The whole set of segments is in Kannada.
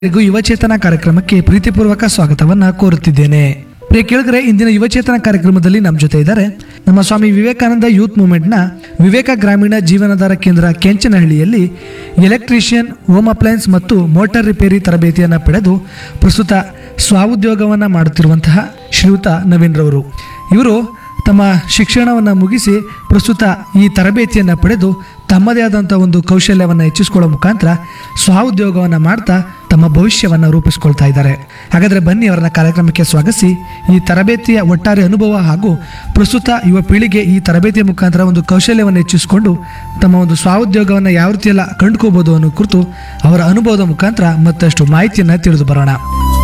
ಎಲ್ಲರಿಗೂ ಯುವಚೇತನ ಕಾರ್ಯಕ್ರಮಕ್ಕೆ ಪ್ರೀತಿಪೂರ್ವಕ ಸ್ವಾಗತವನ್ನ ಕೋರುತ್ತಿದ್ದೇನೆ ಪ್ರಿಯ ಕೇಳಿದ್ರೆ ಇಂದಿನ ಯುವಚೇತನ ಕಾರ್ಯಕ್ರಮದಲ್ಲಿ ನಮ್ಮ ಜೊತೆ ಇದ್ದಾರೆ ನಮ್ಮ ಸ್ವಾಮಿ ವಿವೇಕಾನಂದ ಯೂತ್ ಮೂವ್ಮೆಂಟ್ನ ವಿವೇಕ ಗ್ರಾಮೀಣ ಜೀವನಾಧಾರ ಕೇಂದ್ರ ಕೆಂಚನಹಳ್ಳಿಯಲ್ಲಿ ಎಲೆಕ್ಟ್ರಿಷಿಯನ್ ಹೋಮ್ ಅಪ್ಲಯನ್ಸ್ ಮತ್ತು ಮೋಟಾರ್ ರಿಪೇರಿ ತರಬೇತಿಯನ್ನು ಪಡೆದು ಪ್ರಸ್ತುತ ಸ್ವಾಉದ್ಯೋಗವನ್ನು ಮಾಡುತ್ತಿರುವಂತಹ ಶ್ರೀಯುತ ನವೀನ್ ರವರು ಇವರು ತಮ್ಮ ಶಿಕ್ಷಣವನ್ನು ಮುಗಿಸಿ ಪ್ರಸ್ತುತ ಈ ತರಬೇತಿಯನ್ನು ಪಡೆದು ತಮ್ಮದೇ ಆದಂಥ ಒಂದು ಕೌಶಲ್ಯವನ್ನು ಹೆಚ್ಚಿಸ್ಕೊಳ್ಳೋ ಮುಖಾಂತರ ಸ್ವಉದ್ಯೋಗವನ್ನು ಮಾಡ್ತಾ ತಮ್ಮ ಭವಿಷ್ಯವನ್ನು ರೂಪಿಸ್ಕೊಳ್ತಾ ಇದ್ದಾರೆ ಹಾಗಾದರೆ ಬನ್ನಿ ಅವರನ್ನ ಕಾರ್ಯಕ್ರಮಕ್ಕೆ ಸ್ವಾಗತಿಸಿ ಈ ತರಬೇತಿಯ ಒಟ್ಟಾರೆ ಅನುಭವ ಹಾಗೂ ಪ್ರಸ್ತುತ ಯುವ ಪೀಳಿಗೆ ಈ ತರಬೇತಿಯ ಮುಖಾಂತರ ಒಂದು ಕೌಶಲ್ಯವನ್ನು ಹೆಚ್ಚಿಸಿಕೊಂಡು ತಮ್ಮ ಒಂದು ಸ್ವಉದ್ಯೋಗವನ್ನು ಯಾವ ರೀತಿಯೆಲ್ಲ ಕಂಡುಕೋಬಹುದು ಅನ್ನೋ ಕುರಿತು ಅವರ ಅನುಭವದ ಮುಖಾಂತರ ಮತ್ತಷ್ಟು ಮಾಹಿತಿಯನ್ನು ತಿಳಿದು ಬರೋಣ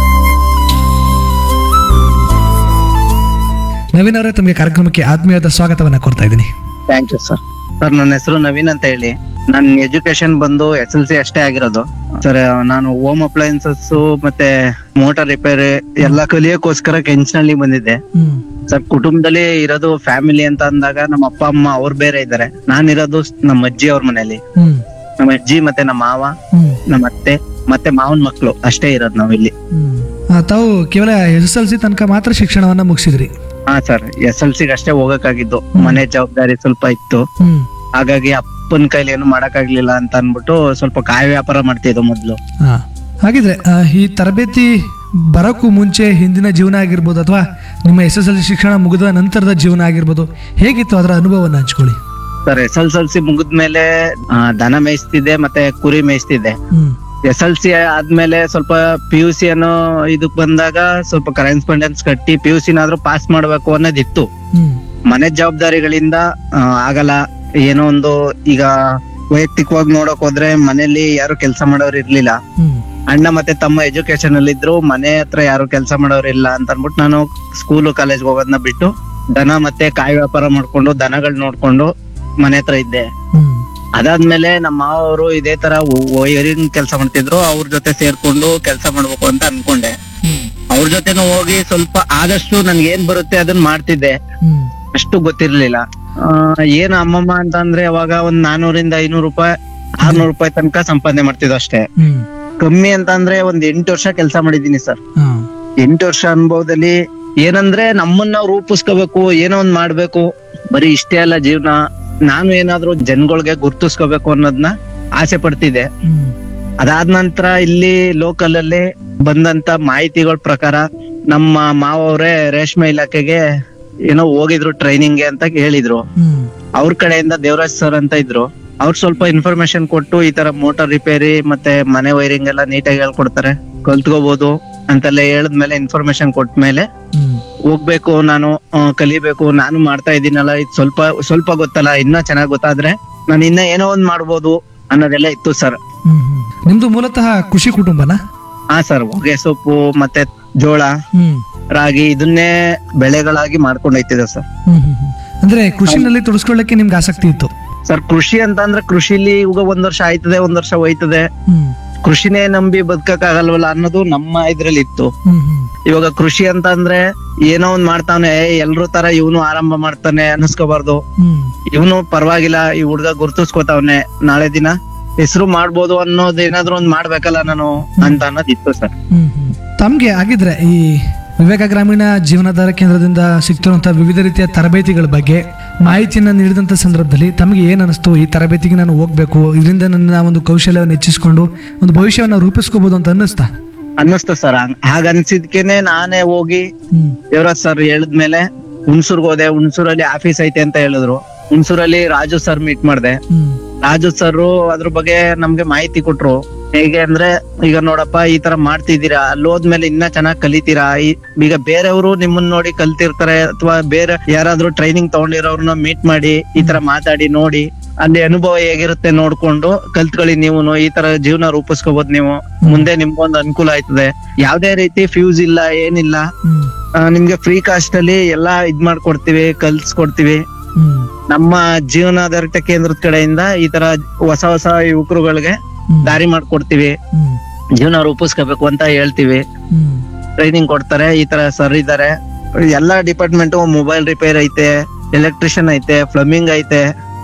ನವೀನ್ ಅವರೇ ತಮಗೆ ಕಾರ್ಯಕ್ರಮಕ್ಕೆ ಆತ್ಮೀಯವಾದ ಸ್ವಾಗತವನ್ನು ಕೊಡ್ತಾ ಇದ್ದೀನಿ ಥ್ಯಾಂಕ್ ಯು ಸರ್ ಸರ್ ನನ್ನ ಹೆಸರು ನವೀನ್ ಅಂತ ಹೇಳಿ ನನ್ನ ಎಜುಕೇಶನ್ ಬಂದು ಎಸ್ ಎಲ್ ಸಿ ಅಷ್ಟೇ ಆಗಿರೋದು ಸರ್ ನಾನು ಹೋಮ್ ಅಪ್ಲಯನ್ಸಸ್ ಮತ್ತೆ ಮೋಟಾರ್ ರಿಪೇರಿ ಎಲ್ಲ ಕಲಿಯೋಕ್ಕೋಸ್ಕರ ಕೆಂಚನಹಳ್ಳಿ ಬಂದಿದ್ದೆ ಹ್ಮ್ ಸರ್ ಕುಟುಂಬದಲ್ಲಿ ಇರೋದು ಫ್ಯಾಮಿಲಿ ಅಂತ ಅಂದಾಗ ನಮ್ಮ ಅಪ್ಪ ಅಮ್ಮ ಅವ್ರು ಬೇರೆ ಇದ್ದಾರೆ ನಾನಿರೋದು ನಮ್ಮ ಅಜ್ಜಿ ಅವ್ರ ಮನೇಲಿ ಹ್ಮ್ ನಮ್ಮ ಅಜ್ಜಿ ಮತ್ತೆ ನಮ್ಮ ಮಾವ ಹ್ಮ್ ನಮ್ಮ ಅತ್ತೆ ಮತ್ತೆ ಮಾವನ್ ಮಕ್ಳು ಅಷ್ಟೇ ಇರೋದು ನಾವಿಲ್ಲಿ ಹ್ಮ್. ಆ, ತಾವು ಕೇವಲ ಎಸ್ ಎಲ್ ಸಿ ತನಕ ಮಾತ್ರ ಶಿಕ್ಷಣವನ್ನ ಮುಗಿಸಿದ್ರಿ ಹಾ ಸರ್ ಎಸ್ ಎಲ್ ಸಿಗೆ ಅಷ್ಟೇ ಹೋಗಕ್ಕಾಗಿದ್ದು ಮನೆ ಜವಾಬ್ದಾರಿ ಸ್ವಲ್ಪ ಇತ್ತು ಹ್ಮ್ ಹಾಗಾಗಿ ಅಪ್ಪನ ಕೈಲಿ ಏನು ಮಾಡಕ್ಕಾಗ್ಲಿಲ್ಲ ಅಂತ ಅನ್ಬಿಟ್ಟು ಸ್ವಲ್ಪ ಕಾಯಿ ವ್ಯಾಪಾರ ಮಾಡ್ತಿದ್ವು ಮೊದ್ಲು ಹಾ. ಹಾಗಿದ್ರೆ ಆ, ಈ ತರಬೇತಿ ಬರೋಕ್ಕೂ ಮುಂಚೆ ಹಿಂದಿನ ಜೀವನ ಆಗಿರ್ಬೋದು ಅಥವಾ ನಿಮ್ಮ ಎಸ್ ಎಸ್ ಎಲ್ ಸಿ ಶಿಕ್ಷಣ ಮುಗಿದ ನಂತರದ ಜೀವನ ಆಗಿರ್ಬೋದು ಹೇಗಿತ್ತು ಅದರ ಅನುಭವವನ್ನು ಹಂಚ್ಕೊಳ್ಳಿ sir S L L C ಮುಗಿದ್ಮೇಲೆ ಆ, ದನ ಮೇಯಿಸ್ತಿದ್ದೆ ಮತ್ತೆ ಕುರಿ ಮೇಯಿಸ್ತಿದ್ದೆ ಹ್ಮ್ ಎಸ್ ಎಲ್ ಸಿ ಆದ್ಮೇಲೆ ಸ್ವಲ್ಪ ಪಿ ಯು ಸಿ ಅನ್ನೋ ಇದಕ್ ಬಂದಾಗ ಸ್ವಲ್ಪ ಕರೆಸ್ಪಾಂಡೆನ್ಸ್ ಕಟ್ಟಿ ಪಿ ಯು ಸಿನಾದ್ರೂ ಪಾಸ್ ಮಾಡ್ಬೇಕು ಅನ್ನೋದಿತ್ತು ಹ್ಮ್ ಮನೆ ಜವಾಬ್ದಾರಿಗಳಿಂದ ಆ, ಆಗಲ್ಲ ಏನೋ ಒಂದು ಈಗ ವೈಯಕ್ತಿಕವಾಗಿ ನೋಡಕ್ ಹೋದ್ರೆ ಮನೇಲಿ ಯಾರು ಕೆಲಸ ಮಾಡೋರು ಇರ್ಲಿಲ್ಲ ಹ್ಮ್ ಅಣ್ಣ ಮತ್ತೆ ತಮ್ಮ ಎಜುಕೇಶನ್ ಅಲ್ಲಿ ಇದ್ರು ಮನೆ ಹತ್ರ ಯಾರು ಕೆಲಸ ಮಾಡೋರು ಇಲ್ಲ ಅಂತ ಅನ್ಬಿಟ್ಟು ನಾನು ಸ್ಕೂಲು ಕಾಲೇಜ್ ಹೋಗೋದನ್ನ ಬಿಟ್ಟು ದನ ಮತ್ತೆ ಕಾಯಿ ವ್ಯಾಪಾರ ಮಾಡ್ಕೊಂಡು ದನಗಳ್ ನೋಡ್ಕೊಂಡು ಮನೆ ಹತ್ರ ಇದ್ದೆ ಹ್ಮ್ ಅದಾದ್ಮೇಲೆ ನಮ್ಮ ಮಾವರು ಇದೇ ತರ ವೈರಿಂಗ್ ಕೆಲಸ ಮಾಡ್ತಿದ್ರು ಅವ್ರ ಜೊತೆ ಸೇರ್ಕೊಂಡು ಕೆಲಸ ಮಾಡ್ಬೇಕು ಅಂತ ಅನ್ಕೊಂಡೆ ಹ್ಮ್ ಅವ್ರ ಜೊತೆನೂ ಹೋಗಿ ಸ್ವಲ್ಪ ಆದಷ್ಟು ನನ್ಗೆ ಏನ್ ಬರುತ್ತೆ ಅದನ್ನ ಮಾಡ್ತಿದ್ದೆ ಹ್ಮ್ ಅಷ್ಟು ಗೊತ್ತಿರ್ಲಿಲ್ಲ ಆ, ಏನು ಅಮ್ಮಮ್ಮ ಅಂತ ಅಂದ್ರೆ ಅವಾಗ ಒಂದ್ ನಾನೂರಿಂದ ಐನೂರು ರೂಪಾಯಿ ಆರ್ನೂರು ರೂಪಾಯಿ ತನಕ ಸಂಪಾದನೆ ಮಾಡ್ತಿದ್ವು ಅಷ್ಟೇ ಹ್ಮ್ ಕಮ್ಮಿ ಅಂತ ಅಂದ್ರೆ ಒಂದ್ ಎಂಟು ವರ್ಷ ಕೆಲಸ ಮಾಡಿದೀನಿ ಸರ್ ಹಾ. ಎಂಟು ವರ್ಷ ಅನುಭವದಲ್ಲಿ ಏನಂದ್ರೆ ನಮ್ಮನ್ನ ನಾವು ರೂಪಿಸ್ಕೋಬೇಕು ಏನೋ ಒಂದ್ ಮಾಡ್ಬೇಕು ಬರೀ ಇಷ್ಟೇ ಅಲ್ಲ ಜೀವನ ನಾನು ಏನಾದ್ರೂ ಜನಗಳಿಗೆ ಗುರ್ತಿಸ್ಕೋಬೇಕು ಅನ್ನೋದನ್ನ ಆಸೆ ಪಡ್ತಿದ್ದೆ ಹ್ಮ್ ಅದಾದ ನಂತರ ಇಲ್ಲಿ ಲೋಕಲ್ ಅಲ್ಲಿ ಬಂದಂತ ಮಾಹಿತಿಗಳ ಪ್ರಕಾರ ನಮ್ಮ ಮಾವವ್ರೆ ರೇಷ್ಮೆ ಇಲಾಖೆಗೆ ಏನೋ ಹೋಗಿದ್ರು ಟ್ರೈನಿಂಗ್ಗೆ ಅಂತ ಹೇಳಿದ್ರು ಹ್ಮ್ ಅವ್ರ ಕಡೆಯಿಂದ ದೇವರಾಜ್ ಸರ್ ಅಂತ ಇದ್ರು ಅವ್ರು ಸ್ವಲ್ಪ ಇನ್ಫಾರ್ಮೇಶನ್ ಕೊಟ್ಟು ಈ ತರ ಮೋಟಾರ್ ರಿಪೇರಿ ಮತ್ತೆ ಮನೆ ವೈರಿಂಗ್ ಎಲ್ಲ ನೀಟಾಗಿ ಹೇಳ್ಕೊಡ್ತಾರೆ ಕಲ್ತ್ಕೋಬಹುದು ಅಂತೆಲ್ಲ ಹೇಳಿದ್ಮೇಲೆ ಇನ್ಫಾರ್ಮೇಶನ್ ಕೊಟ್ಮೇಲೆ ಹ್ಮ್ ಹೋಗ್ಬೇಕು ನಾನು ಆ, ಕಲಿಬೇಕು ನಾನು ಮಾಡ್ತಾ ಇದ್ದೀನಲ್ಲ ಇದು ಸ್ವಲ್ಪ ಸ್ವಲ್ಪ ಗೊತ್ತಲ್ಲ ಇನ್ನ ಚೆನ್ನಾಗ್ ಗೊತ್ತಾದ್ರೆ ನಾನು ಇನ್ನ ಏನೋ ಒಂದ್ ಮಾಡ್ಬೋದು ಅನ್ನೋದೆಲ್ಲ ಇತ್ತು ಸರ್ ಹ್ಮ್ ಹ್ಮ್. ನಿಮ್ದು ಮೂಲತಃ ಕೃಷಿ ಕುಟುಂಬನಾ ಹಾ ಸರ್ ಹೊಗೆ ಸೊಪ್ಪು ಮತ್ತೆ ಜೋಳ ಹ್ಮ್ ರಾಗಿ ಇದನ್ನೇ ಬೆಳೆಗಳಾಗಿ ಮಾಡ್ಕೊಂಡು ಹೋಯ್ತಿದೆ ಸರ್ ಹ್ಮ್ ಹ್ಮ್ ಹ್ಮ್. ಅಂದ್ರೆ ಕೃಷಿನಲ್ಲಿ ತೊಡಸ್ಕೊಳ್ಳಕ್ಕೆ ನಿಮ್ಗೆ ಆಸಕ್ತಿ ಇತ್ತು ಸರ್ ಕೃಷಿ ಅಂತ ಅಂದ್ರೆ ಕೃಷಿಲಿ ಈಗ ಒಂದ್ ವರ್ಷ ಆಯ್ತದೆ ಒಂದ್ ವರ್ಷ ಹೋಯ್ತದೆ ಹ್ಮ್ ಕೃಷಿನೇ ನಂಬಿ ಬದುಕಕ್ ಆಗಲ್ವಲ್ಲ ಅನ್ನೋದು ನಮ್ಮ ಇದ್ರಲ್ಲಿ ಇತ್ತು ಹ್ಮ್ ಹ್ಮ್ ಇವಾಗ ಕೃಷಿ ಅಂತ ಅಂದ್ರೆ ಏನೋ ಒಂದ್ ಮಾಡ್ತಾನೆ ಎಲ್ರೂ ತರ ಇವನು ಆರಂಭ ಮಾಡ್ತಾನೆ ಅನ್ನಿಸ್ಕೋಬಾರ್ದು ಹ್ಮ್ ಇವನು ಪರವಾಗಿಲ್ಲ ಈ ಹುಡ್ಗ ಗುರ್ತಿಸ್ಕೋತಾವ್ನೆ ನಾಳೆ ದಿನ ಹೆಸರು ಮಾಡ್ಬೋದು ಅನ್ನೋದ್ ಏನಾದ್ರು ಒಂದ್ ಮಾಡ್ಬೇಕಲ್ಲ ನಾನು ಅಂತ ಅನ್ನೋದಿತ್ತು ಸರ್ ಹ್ಮ್ ಹ್ಮ್. ತಮ್ಗೆ ಆಗಿದ್ರೆ ಈ ವಿವೇಕ ಗ್ರಾಮೀಣ ಜೀವನಾಧಾರ ಕೇಂದ್ರದಿಂದ ಸಿಗ್ತಿರುವಂತಹ ವಿವಿಧ ರೀತಿಯ ತರಬೇತಿಗಳ ಬಗ್ಗೆ ಮಾಹಿತಿಯನ್ನು ನೀಡಿದಂಥ ಸಂದರ್ಭದಲ್ಲಿ ತಮಗೆ ಏನು ಅನಿಸ್ತು ಈ ತರಬೇತಿಗೆ ನಾನು ಹೋಗ್ಬೇಕು ಇದರಿಂದ ನನ್ನ ಒಂದು ಕೌಶಲ್ಯವನ್ನು ಹೆಚ್ಚಿಸ್ಕೊಂಡು ಒಂದು ಭವಿಷ್ಯವನ್ನು ರೂಪಿಸ್ಕೋಬಹುದು ಅಂತ ಅನ್ನಿಸ್ತಾ ಅನ್ನಿಸ್ತು ಸರ್ ಹಾಗ ಅನ್ಸಿದ್ಕೇನೆ ನಾನೇ ಹೋಗಿ ಹ್ಮ್ ದೇವರಾಜ್ ಸರ್ ಹೇಳಿದ್ಮೇಲೆ ಹುಣಸೂರ್ಗ್ ಹೋದೆ ಹುಣಸೂರಲ್ಲಿ ಆಫೀಸ್ ಐತೆ ಅಂತ ಹೇಳಿದ್ರು ಹುಣಸೂರಲ್ಲಿ ರಾಜು ಸರ್ ಮೀಟ್ ಮಾಡ್ದೆ ಹ್ಮ್ ರಾಜು ಸರ್ ಅದ್ರ ಬಗ್ಗೆ ನಮ್ಗೆ ಮಾಹಿತಿ ಕೊಟ್ರು ಹೇಗೆ ಅಂದ್ರೆ ಈಗ ನೋಡಪ್ಪ ಈ ತರ ಮಾಡ್ತಿದ್ದೀರಾ ಅಲ್ಲಿ ಹೋದ್ಮೇಲೆ ಇನ್ನ ಚೆನ್ನಾಗ್ ಕಲಿತೀರಾ ಈ- ಈಗ ಬೇರೆಯವರು ನಿಮ್ಮನ್ನ ನೋಡಿ ಕಲ್ತಿರ್ತಾರೆ ಅಥವಾ ಬೇರೆ ಯಾರಾದ್ರೂ ಟ್ರೈನಿಂಗ್ ತಗೊಂಡಿರೋರ್ನ ಮೀಟ್ ಮಾಡಿ ಈ ತರ ಮಾತಾಡಿ ನೋಡಿ ಅಲ್ಲಿ ಅನುಭವ ಹೇಗಿರುತ್ತೆ ನೋಡ್ಕೊಂಡು ಕಲ್ತ್ಕೊಳ್ಳಿ ನೀವು ಈ ತರ ಜೀವನ ರೂಪಿಸ್ಕೋಬಹುದು ನೀವು ಮುಂದೆ ನಿಮ್ಗೊಂದು ಅನುಕೂಲ ಆಯ್ತದೆ ಯಾವ್ದೇ ರೀತಿ ಫ್ಯೂಸ್ ಇಲ್ಲ ಏನಿಲ್ಲ ಹ್ಮ್ ಆ, ನಿಮ್ಗೆ ಫ್ರೀ ಕಾಸ್ಟ್ ಅಲ್ಲಿ ಎಲ್ಲಾ ಇದ್ ಮಾಡ್ಕೊಡ್ತೀವಿ ಕಲ್ಸ್ಕೊಡ್ತೀವಿ ಹ್ಮ್ ನಮ್ಮ ಜೀವನಾಧಾರಿತ ಕೇಂದ್ರದ ಕಡೆಯಿಂದ ಈ ತರ ಹೊಸ ಹೊಸ ಯುವಕರುಗಳಿಗೆ ಹ್ಮ್ ದಾರಿ ಮಾಡ್ಕೊಡ್ತೀವಿ ಹ್ಮ್ ಜೀವನ ರೂಪಿಸ್ಕೋಬೇಕು ಅಂತ ಹೇಳ್ತೀವಿ ಹ್ಮ್ ಟ್ರೈನಿಂಗ್ ಕೊಡ್ತಾರೆ ಈ ತರ ಸರ್ ಇದಾರೆ ಎಲ್ಲಾ ಡಿಪಾರ್ಟ್ಮೆಂಟ್ ಮೊಬೈಲ್ ರಿಪೇರ್ ಐತೆ ಎಲೆಕ್ಟ್ರಿಷಿಯನ್ ಐತೆ ಪ್ಲಂಬಿಂಗ್ ಐತೆ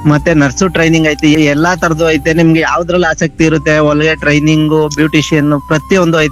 ಮತ್ತೆ ನರ್ಸು ಟ್ರೈನಿಂಗ್ ಐತಿ ಎಲ್ಲಾ ತರದ್ದು ಐತೆ ನಿಮ್ಗೆ ಯಾವ್ದ್ರಲ್ಲಿ ಆಸಕ್ತಿ ಇರುತ್ತೆ ಹೊಲಿಗೆ ಟ್ರೈನಿಂಗ್ ಬ್ಯೂಟಿಷಿಯನ್ ಪ್ರತಿಯೊಂದು ಐತೆ